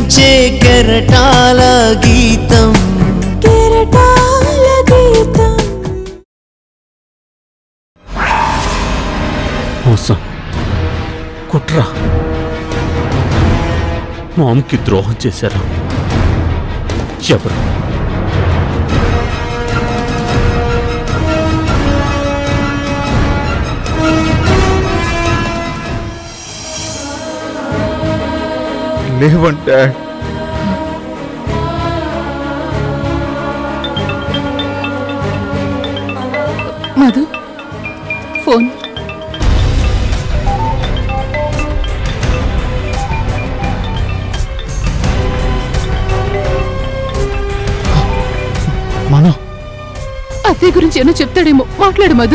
వినిపించే కెరటాల గీతం కెరటాల గీతం మోసం కుట్ర మామ్కి ద్రోహం చేశారు ఎవరు లేవంటే మధు ఫోన్ మనం అత్తయ్య గురించి ఏమో చెప్తాడేమో మాట్లాడు మధు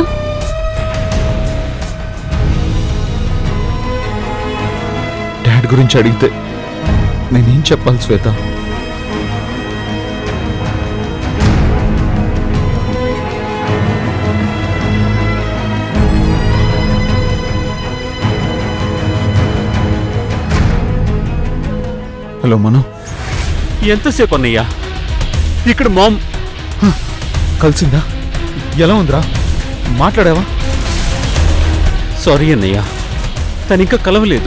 డాడ్ గురించి అడిగితే నేనేం చెప్పాలి శ్వేత హలో మను ఎంతసేపు అన్నయ్యా ఇక్కడ మామ్ కలిసిందా ఎలా ఉందిరా మాట్లాడావా సారీ అన్నయ్య తనింకా కలవలేదు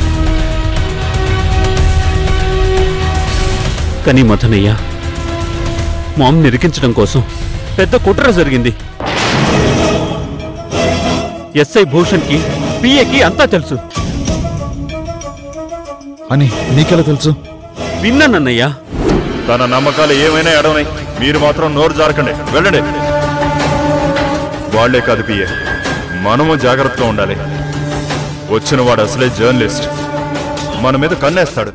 కానీ మథనయ్య మామ్ నిరికించడం కోసం పెద్ద కుట్ర జరిగింది ఎస్ఐ భూషణ్కి పిఏకి అంతా తెలుసు అని నీకెలా తెలుసు విన్నానన్నయ్య తన నమ్మకాలు ఏమైనా ఎడవనాయి మీరు మాత్రం నోరు జారకండి వెళ్ళండి వాళ్లే కాదు పిఏ మనము జాగ్రత్తగా ఉండాలి వచ్చిన వాడు అసలే జర్నలిస్ట్ మన మీద కన్నేస్తాడు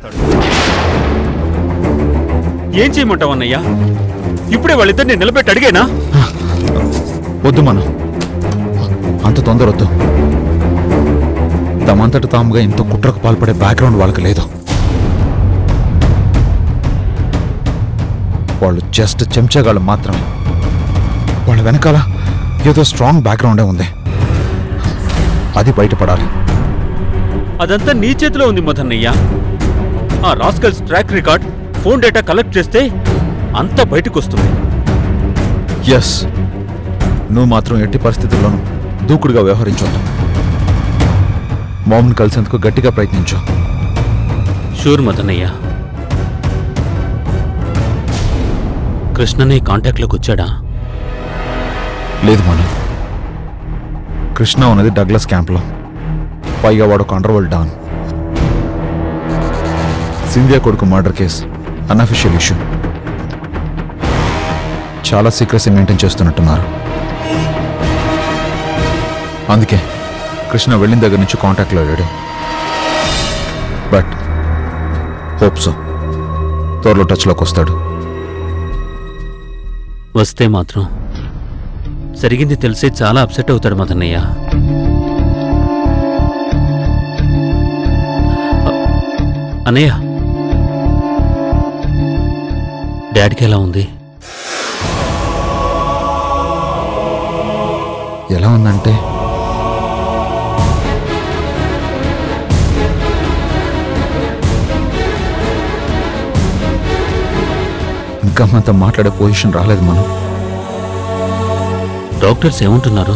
ఏం చేయమంటావు అన్నయ్య ఇప్పుడే వాళ్ళిద్దరిని నిలబెట్టి అడిగేనా వద్దు మనం అంత తొందర వద్దు తమంతట తాముగా ఇంత కుట్రకు పాల్పడే బ్యాక్గ్రౌండ్ వాళ్ళకి లేదు వాళ్ళు జస్ట్ చెంచగాళ్ళు మాత్రమే వాళ్ళ వెనకాల ఏదో స్ట్రాంగ్ బ్యాక్గ్రౌండే ఉంది అది బయటపడాలి అదంతా నీ చేతిలో ఉంది మదన్నయ్య ఆ rascals track record phone data collect చేస్తే అంతా బయటకు వస్తుంది ఎస్ నువ్వు మాత్రం ఎట్టి పరిస్థితుల్లోనూ దూకుడుగా వ్యవహరించొద్దు మామ్ని కలిసేందుకు గట్టిగా ప్రయత్నించు షూర్ మదన్నయ్య కృష్ణనే కాంటాక్ట్లోకి వచ్చాడా లేదు మనం కృష్ణ ఉన్నది డగ్లస్ క్యాంప్లో పైగా వాడు ఒక అండర్వరల్డ్ డాన్ సింధియా కొడుకు మర్డర్ కేస్ అన్అఫిషియల్ ఇష్యూ చాలా సీక్రెసీ మెయింటైన్ చేస్తున్నట్టున్నారు అందుకే కృష్ణ వెళ్ళిన దగ్గర నుంచి కాంటాక్ట్లో లేడు బట్ హోప్ సో త్వరలో టచ్లోకి వస్తాడు వస్తే మాత్రం జరిగింది తెలిసే చాలా అప్సెట్ అవుతాడు మదన్నయ్య అ- అన్నయ్య డాడీకి ఎలా ఉంది ఎలా ఉందంటే ఇంకా మనతో మాట్లాడే పొజిషన్ రాలేదు మనం డాక్టర్స్ ఏమంటున్నారు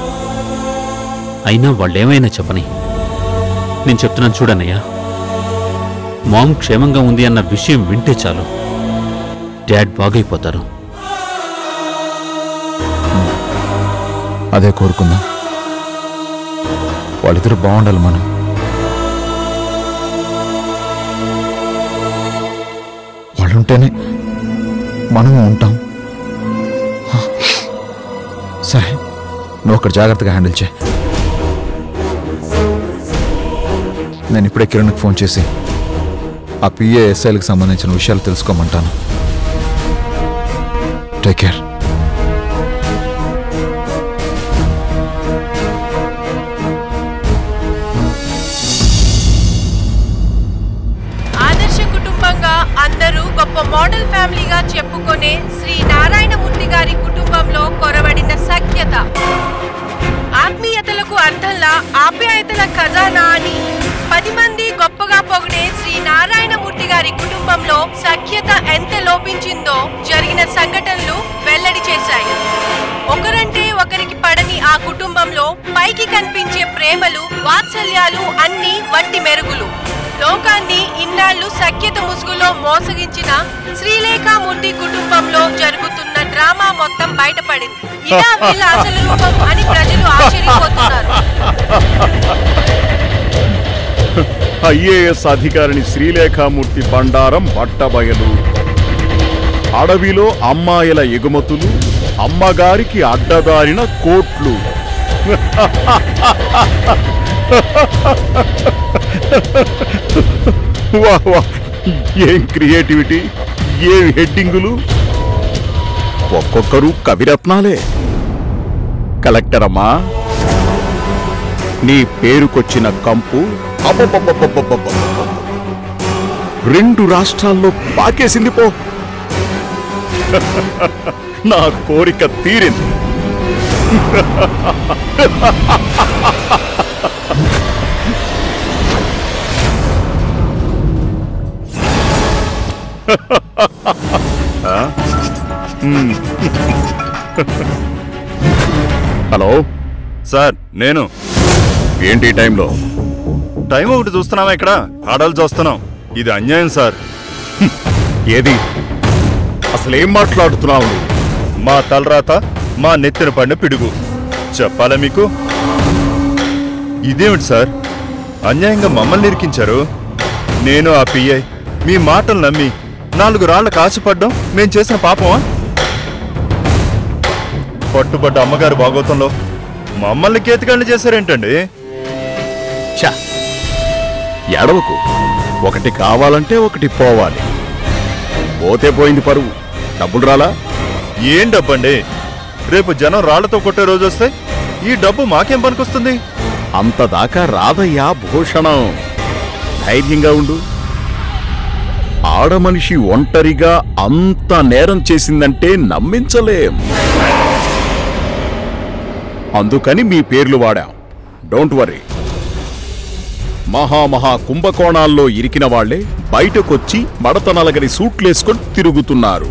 అయినా వాళ్ళేమైనా చెప్పని నేను చెప్తున్నాను చూడన్నయ్య మామ్ క్షేమంగా ఉంది అన్న విషయం వింటే చాలు డాడ్ బాగైపోతారు అదే కోరుకుందాం వాళ్ళిద్దరూ బాగుండాలి మనం వాళ్ళుంటేనే మనము ఉంటాం సరే నువ్వు అక్కడ జాగ్రత్తగా హ్యాండిల్ చేయి నేను ఇప్పుడే కిరణ్కి ఫోన్ చేసి ఆ పిఏ ఎస్ఐలకు సంబంధించిన విషయాలు తెలుసుకోమంటాను టేక్ కేర్ ఆదర్శ కుటుంబంగా అందరూ గొప్ప మోడల్ ఫ్యామిలీగా చెప్పుకునే శ్రీ నారాయణమూర్తి గారి కుటుంబంలో కొరవడిన సఖ్యత ఆత్మీయతలకు అర్థంలా ఆప్యాయతల ఖజానా అని పది మంది గొప్పగా పొగిడే శ్రీ నారాయణమూర్తి గారి కుటుంబం కుటుంబంలో సఖ్యత ఎంత లోపించిందో జరిగిన సంఘటనలు వెల్లడి చేశాయి ఒకరంటే ఒకరికి పడని ఆ కుటుంబంలో పైకి కనిపించే ప్రేమలు వాత్సల్యాలు అన్ని వట్టి మెరుగులు లోకాన్ని ఇన్నాళ్లు సఖ్యత ముసుగులో మోసగించిన శ్రీలేఖామూర్తి కుటుంబంలో జరుగుతున్న డ్రామా మొత్తం బయటపడింది ఇలా వీళ్ళ అసలు రూపం అని ప్రజలు ఆశ్చర్యపోతున్నారు ఐఏఎస్ అధికారిని శ్రీలేఖామూర్తి బండారం బట్టబయలు అడవిలో అమ్మాయిల ఎగుమతులు అమ్మగారికి అడ్డదారిన కోట్లు వా వా ఏం క్రియేటివిటీ ఏం హెడ్డింగులు ఒక్కొక్కరు కవిరత్నాలే కలెక్టర్ అమ్మా నీ పేరుకొచ్చిన కంపు అబ్బబ్బబ్బబ్బబ్బబ్బబ్బ. రెండు రాష్ట్రాల్లో పాకేసింది పో నా కోరిక తీరింది ఆ? మ్మ్. హలో సార్ నేను ఏంటి ఈ టైంలో టైం ఒకటి చూస్తున్నావా ఇక్కడ ఆడాలి చూస్తున్నాం ఇది అన్యాయం సార్ ఏది అసలేం మాట్లాడుతున్నావు నువ్వు? మా తలరాత మా నెత్తిన పడిన పిడుగు చెప్పాలా మీకు ఇదేమిటి సార్ అన్యాయంగా మమ్మల్ని ఇరికించారు నేను ఆ పిఐ మీ మాటలు నమ్మి నాలుగు రాళ్ల కాసుపడ్డం మేం చేసిన పాపమా పట్టుబడ్డ అమ్మగారు భాగవతంలో మమ్మల్ని కేతికండి చేశారేంటండి ఛ! ఎడవకు ఒకటి కావాలంటే ఒకటి పోవాలి పోతే పోయింది పరువు డబ్బులు రాలా ఏం డబ్బండి రేపు జనం రాళ్లతో కొట్టే రోజు వస్తే ఈ డబ్బు మాకేం పనికొస్తుంది అంతదాకా రాదయ్యా భూషణం ధైర్యంగా ఉండు ఆడమనిషి ఒంటరిగా అంత నేరం చేసిందంటే నమ్మించలేం అందుకని మీ పేర్లు వాడాం డోంట్ వరీ మహామహా కుంభకోణాల్లో ఇరికిన వాళ్లే బయటకొచ్చి మడత నలగని సూట్లేసుకొని తిరుగుతున్నారు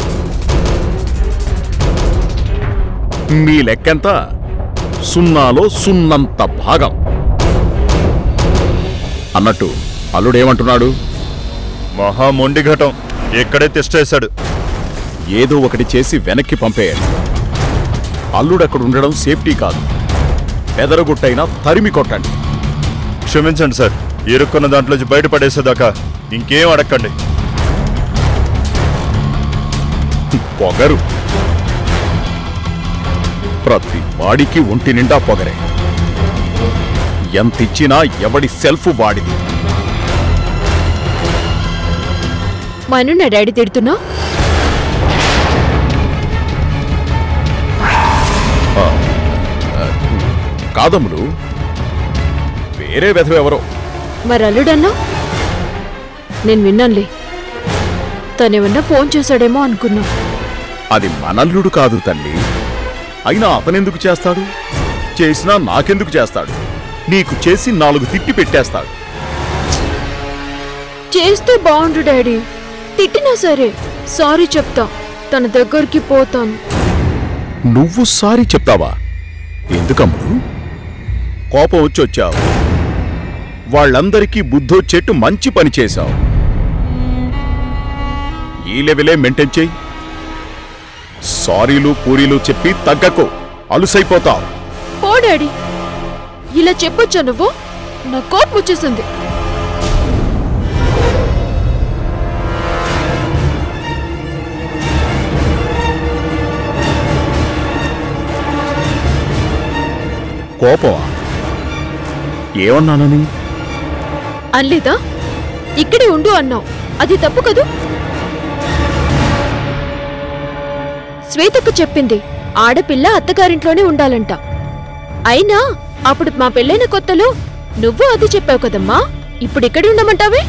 మీ లెక్కెంత సున్నాలో సున్నంత భాగం అన్నట్టు అల్లుడేమంటున్నాడు మహా మొండి ఘటం ఎక్కడే తిష్టేశాడు ఏదో ఒకటి చేసి వెనక్కి పంపేయాలి అల్లుడక్కడ ఉండడం సేఫ్టీ కాదు బెదరగొట్టైనా తరిమి కొట్టండి క్షమించండి సార్ ఇరుక్కున్న దాంట్లోంచి బయటపడేసేదాకా ఇంకేం అడక్కండి పొగరు ప్రతి వాడికి ఒంటి నిండా పొగరే ఎంతిచ్చినా ఎవడి సెల్ఫ్ వాడిది మను నా డాడీ తిడుతున్నా కాదమ్ములు వేరే వెధవెవరో మరి అల్లుడన్నా నేను విన్నానులే తనేమన్నా ఫోన్ చేశాడేమో అనుకున్నా అది మనల్లుడు కాదు తల్లి అయినా అతనెందుకు చేస్తాడు చేసినా నాకెందుకు చేస్తాడు నీకు చేసి నాలుగు తిట్టి పెట్టేస్తాడు చేస్తే బాగుండు డాడీ తిట్టినా సరే సారీ చెప్తా తన దగ్గరికి పోతాను నువ్వు సారీ చెప్తావా ఎందుకమ్ముడు కోపం వచ్చి వచ్చావు వాళ్ళందరికీ బుద్ధొచ్చేట్టు మంచి పని చేశావు ఈ లెవెలే మెయింటైన్ చేయి సారీలు పూరీలు చెప్పి తగ్గకు అలుసైపోతావు పో డాడీ ఇలా చెప్పొచ్చా నువ్వు నా కోపం వచ్చేసింది కోపమా ఏమన్నానని అనలేదా ఇక్కడే ఉండు అన్నావు అది తప్పు కదూ శ్వేతకు చెప్పింది ఆడపిల్ల అత్తగారింట్లోనే ఉండాలంట అయినా అప్పుడు మా పెళ్ళైన కొత్తలో నువ్వు అది చెప్పావు కదమ్మా ఇప్పుడు ఇక్కడే ఉండమంటావే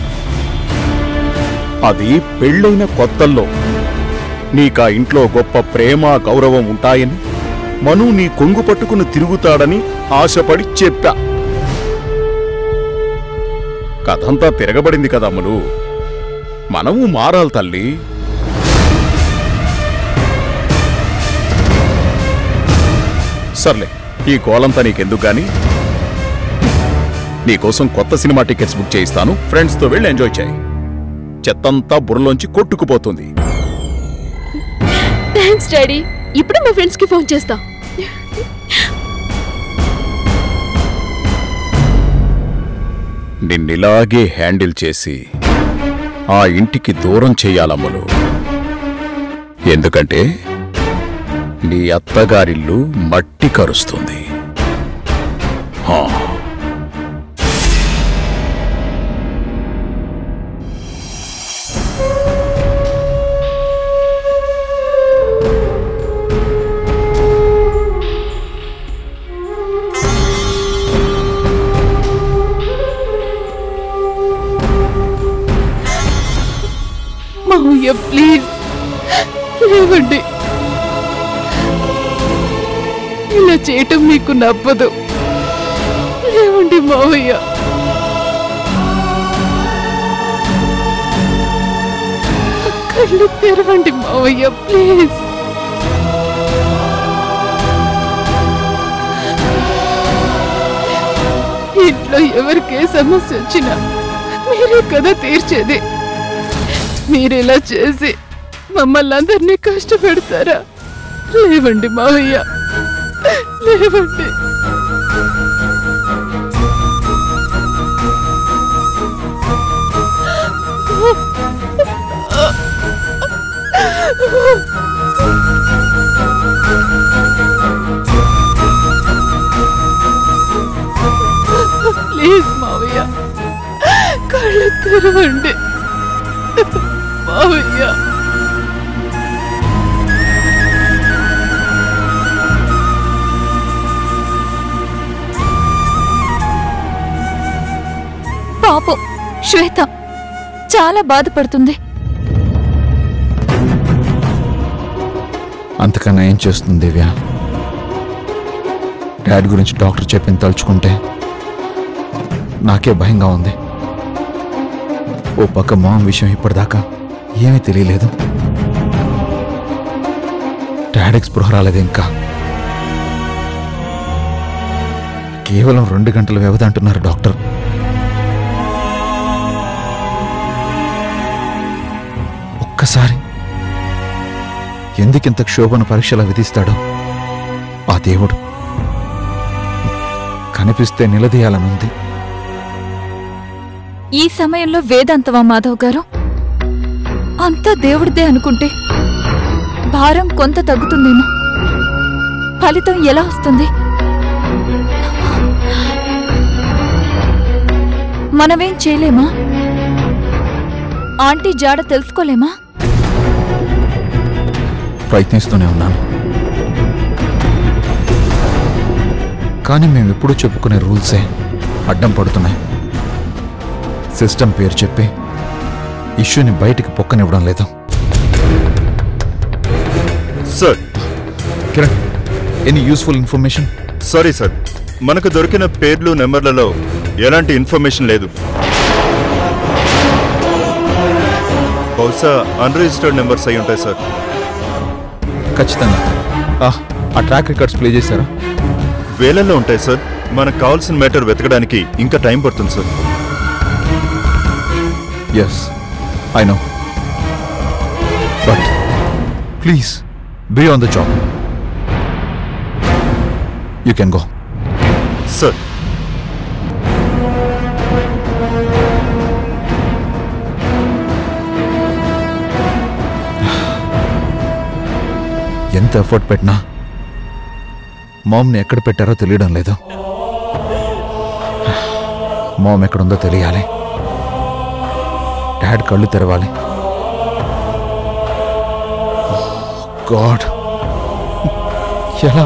అది పెళ్ళైన కొత్తల్లో నీకా ఇంట్లో గొప్ప ప్రేమ గౌరవం ఉంటాయని మను నీ కొంగు పట్టుకుని తిరుగుతాడని ఆశపడి చెప్పా కథంతా తిరగబడింది కదమ్ములు మనము మారాలి తల్లి సర్లే ఈ గోలంతా నీకెందుకు గాని నీకోసం కొత్త సినిమా టికెట్స్ బుక్ చేయిస్తాను ఫ్రెండ్స్తో వెళ్ళి ఎంజాయ్ చేయి చెత్తంతా బుర్రలోంచి కొట్టుకుపోతుంది థ్యాంక్స్ డాడీ ఇప్పుడు మా ఫ్రెండ్స్ కి ఫోన్ చేస్తా నిన్నిలాగే హ్యాండిల్ చేసి ఆ ఇంటికి దూరం చెయ్యాలమ్మలు ఎందుకంటే నీ అత్తగారిల్లు మట్టి కరుస్తుంది హా. మావయ్య ప్లీజ్ లేవండి ఇలా చేయటం మీకు నప్పదు లేవండి మావయ్య కళ్ళు తెరవండి మావయ్య ప్లీజ్ ఇంట్లో ఎవరికే సమస్య వచ్చినా మీరే కదా తీర్చేది మీరిలా చేసి మమ్మల్ని అందరినీ కష్టపెడతారా లేవండి మావయ్య లేవండి ప్లీజ్ మావయ్య కళ్ళు తెరవండి మావయ్య పాపం శ్వేత చాలా బాధపడుతుంది అంతకన్నా ఏం చేస్తుంది దివ్య డాడ్ గురించి డాక్టర్ చెప్పింది తలుచుకుంటే నాకే భయంగా ఉంది ఓ పక్క మామ్ విషయం ఇప్పటిదాకా ఏమీ తెలియలేదు డాడీకి స్పృహ రాలేదు ఇంకా కేవలం రెండు గంటల వ్యవధి అంటున్నారు డాక్టర్ ఒక్కసారి ఎందుకింత క్షోభను పరీక్షలా విధిస్తాడో ఆ దేవుడు కనిపిస్తే నిలదీయాలనుంది ఈ సమయంలో వేదాంతవా మాధవ్ గారు అంతా దేవుడిదే అనుకుంటే భారం కొంత తగ్గుతుందేమో ఫలితం ఎలా వస్తుంది మనమేం చేయలేమా ఆంటీ జాడ తెలుసుకోలేమా ప్రయత్నిస్తూనే ఉన్నాను కానీ మేము ఎప్పుడూ చెప్పుకునే రూల్సే అడ్డం పడుతున్నాయి సిస్టమ్ పేరు చెప్పి ఇష్యూని బయటికి పొక్కనివ్వడం లేదు sir Kiran any useful information sorry sir మనకు దొరికిన పేర్లు నెంబర్లలో ఎలాంటి ఇన్ఫర్మేషన్ లేదు బహుశా అన్రిజిస్టర్డ్ నెంబర్స్ అయి ఉంటాయి సార్ ఖచ్చితంగా ఆ, ఆ ట్రాక్ రికార్డ్స్ ప్లే చేశారా వేలల్లో ఉంటాయి సార్ మనకు కావాల్సిన మ్యాటర్ వెతకడానికి ఇంకా టైం పడుతుంది sir yes I know but please be on the job you can go sir ఎంత ఎఫర్ట్ పెట్టినా మామ్ని ఎక్కడ పెట్టారో తెలియడం లేదు మామ్ ఎక్కడుందో తెలియాలి డాడ్ కళ్ళు తెరవాలి గాడ్ ఎలా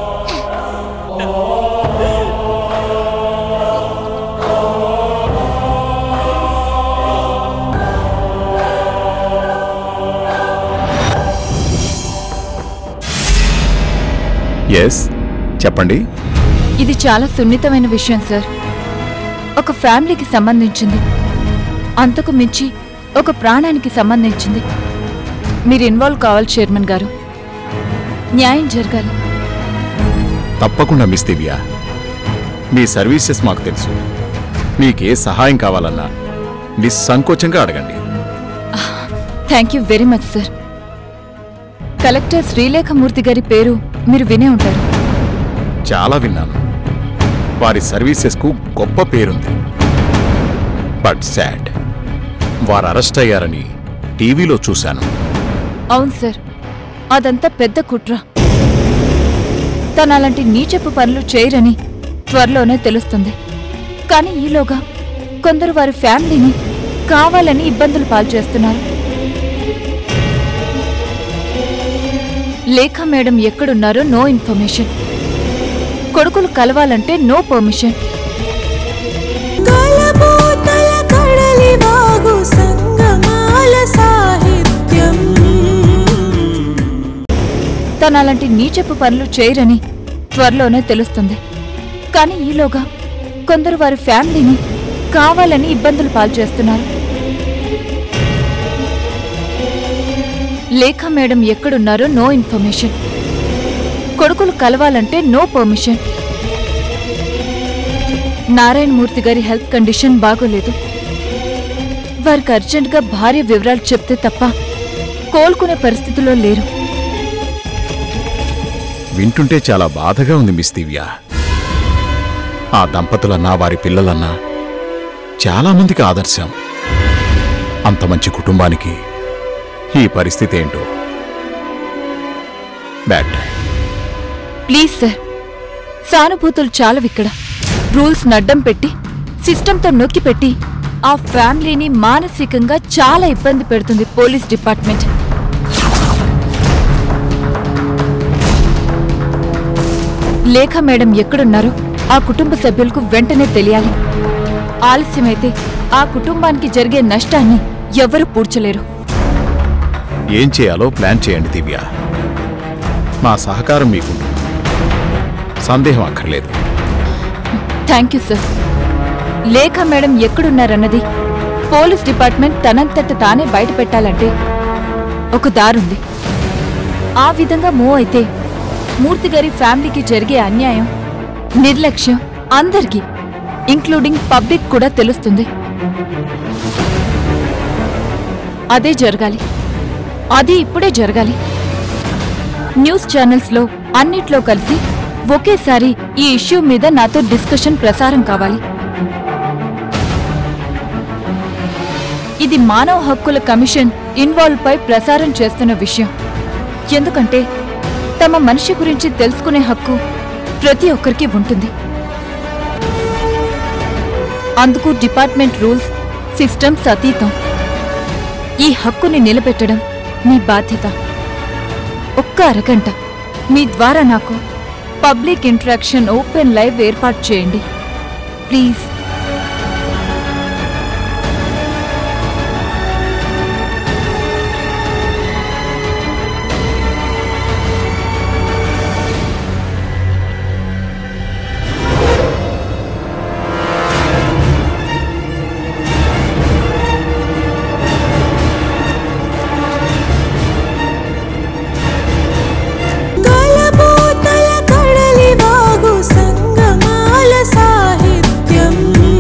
ఎస్ చెప్పండి ఇది చాలా సున్నితమైన విషయం సార్ ఒక ఫ్యామిలీకి సంబంధించింది అంతకు మించి ఒక ప్రాణానికి సంబంధించింది మీరు ఇన్వాల్వ్ కావాలి చైర్మన్ గారు న్యాయం జరగాలి తప్పకుండా మిస్ దివ్య మీ సర్వీసెస్ మాకు తెలుసు మీకే సహాయం కావాలన్నా నిస్సంకోచంగా అడగండి thank you very much sir collector Srilekhamurthy గారి పేరు మీరు వినే ఉంటారు చాలా విన్నాను వారి సర్వీసెస్కు గొప్ప పేరుంది బట్ సాడ్ వారు అరెస్ట్ అయ్యారని టీవీలో చూశాను అవును సార్ అదంతా పెద్ద కుట్ర తను అలాంటి నీచపు పనులు చేయరని త్వరలోనే తెలుస్తుంది కానీ ఈలోగా కొందరు వారి ఫ్యామిలీని కావాలని ఇబ్బందులు పాల్చేస్తున్నారు లేఖ మేడం ఎక్కడున్నారో నో ఇన్ఫర్మేషన్ కొడుకులు కలవాలంటే నో పర్మిషన్ కలబోతల కడలి వాగు సంగమాల సాహిత్యం తను అలాంటి నీచపు పనులు చేయరని త్వరలోనే తెలుస్తుంది కానీ ఈలోగా కొందరు వారి ఫ్యామిలీని కావాలని ఇబ్బందులు పాల్చేస్తున్నారు లేఖ మేడం ఎక్కడున్నారో నో ఇన్ఫర్మేషన్ కొడుకులు కలవాలంటే నో పర్మిషన్ నారాయణమూర్తి గారి హెల్త్ కండిషన్ బాగోలేదు వారికి అర్జెంటుగా భార్య వివరాలు చెప్తే తప్ప కోలుకునే పరిస్థితిలో లేరు వింటుంటే చాలా బాధగా ఉంది మిస్ దివ్య ఆ దంపతులన్నా వారి పిల్లలన్నా చాలా మందికి ఆదర్శం అంత మంచి కుటుంబానికి ఈ పరిస్థితి ఏంటో బ్యాడ్ టైం ప్లీజ్ సార్ సానుభూతులు చాలవిక్కడ రూల్స్ నడ్డం పెట్టి సిస్టంతో నొక్కి పెట్టి ఆ ఫ్యామిలీని మానసికంగా చాలా ఇబ్బంది పెడుతుంది పోలీస్ డిపార్ట్మెంట్ లేఖ మేడం ఎక్కడున్నారో ఆ కుటుంబ సభ్యులకు వెంటనే తెలియాలి ఆలస్యమైతే ఆ కుటుంబానికి జరిగే నష్టాన్ని ఎవరు పూడ్చలేరు ఏం చేయాలో ప్లాన్ చేయండి దివ్య మా సహకారం మీకుంటుంది సందేహం అక్కర్లేదు thank you sir Lekha madam ఎక్కడున్నారన్నది పోలీస్ డిపార్ట్మెంట్ తనంతట తానే బయట పెట్టాలంటే ఒక దారుంది ఆ విధంగా మూవ్ అయితే మూర్తి గారి ఫ్యామిలీకి జరిగే అన్యాయం నిర్లక్ష్యం అందరికీ ఇంక్లూడింగ్ పబ్లిక్ కూడా తెలుస్తుంది అదే జరగాలి అది ఇప్పుడే జరగాలి న్యూస్ ఛానల్స్లో అన్నిట్లో కలిసి ఒకేసారి ఈ ఇష్యూ మీద నాతో డిస్కషన్ ప్రసారం కావాలి ఇది మానవ హక్కుల కమిషన్ ఇన్వాల్వ్ పై ప్రసారం చేస్తున్న విషయం ఎందుకంటే తమ మనిషి గురించి తెలుసుకునే హక్కు ప్రతి ఒక్కరికి ఉంటుంది అందుకు డిపార్ట్మెంట్ రూల్స్ సిస్టమ్స్ అతీతం ఈ హక్కుని నిలబెట్టడం మీ బాధ్యత ఒక్క అరగంట మీ ద్వారా నాకు పబ్లిక్ ఇంటరాక్షన్ ఓపెన్ లైవ్ ఏర్పాటు చేయండి ప్లీజ్ కలబోతల కడలి వాగు సంగమాల సాహిత్యం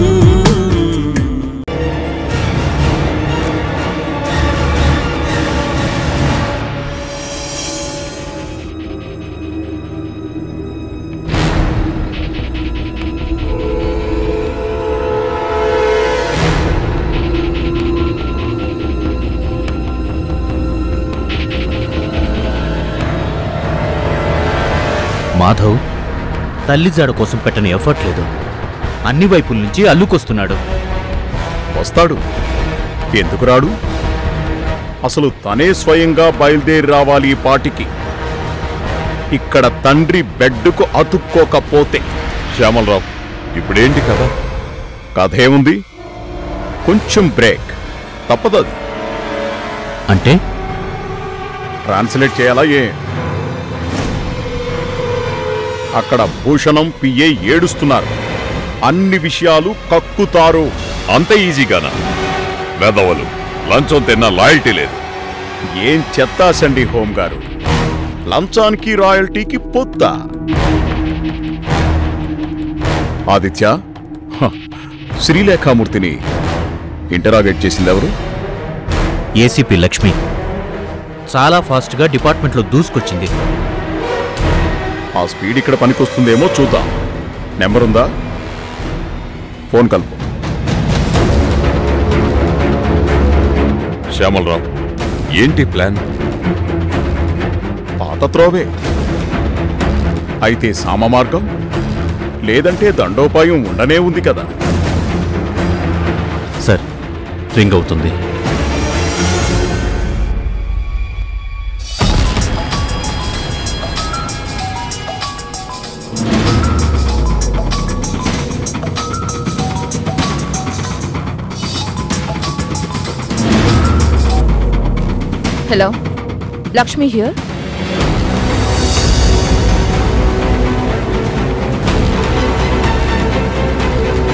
మాధవ్ తల్లి జాడ కోసం పెట్టని ఎఫర్ట్ లేదు అన్ని వైపుల నుంచి అల్లుకొస్తున్నాడు వస్తాడు ఎందుకు రాడు అసలు తనే స్వయంగా బయలుదేరి రావాలి ఈ పాటికి ఇక్కడ తండ్రి బెడ్డుకు అతుక్కోకపోతే శ్యామలరావు ఇప్పుడేంటి కదా కథ ఏముంది కొంచెం బ్రేక్ తప్పదది అంటే ట్రాన్స్లేట్ చేయాలా ఏ అక్కడ భూషణం పిఏ ఏడుస్తున్నారు అన్ని విషయాలు కక్కుతారు అంత ఈజీగానా వెదవలు లంచం తిన్న లాయల్టీ లేదు ఏం చెత్తా సండి హోమ్ గారు లంచానికి రాయల్టీకి పొత్త ఆదిత్య హ, శ్రీలేఖామూర్తిని ఇంటరాగేట్ చేసింది ఎవరు ఏసీపీ లక్ష్మి చాలా ఫాస్ట్గా డిపార్ట్మెంట్లో దూసుకొచ్చింది ఆ స్పీడ్ ఇక్కడ పనికొస్తుందేమో చూద్దాం నెంబర్ ఉందా ఫోన్ కలుపు శ్యామలరావు ఏంటి ప్లాన్ పాత త్రోవే అయితే సామ మార్గం లేదంటే దండోపాయం ఉండనే ఉంది కదా సార్ రింగ్ అవుతుంది హలో లక్ష్మి హియర్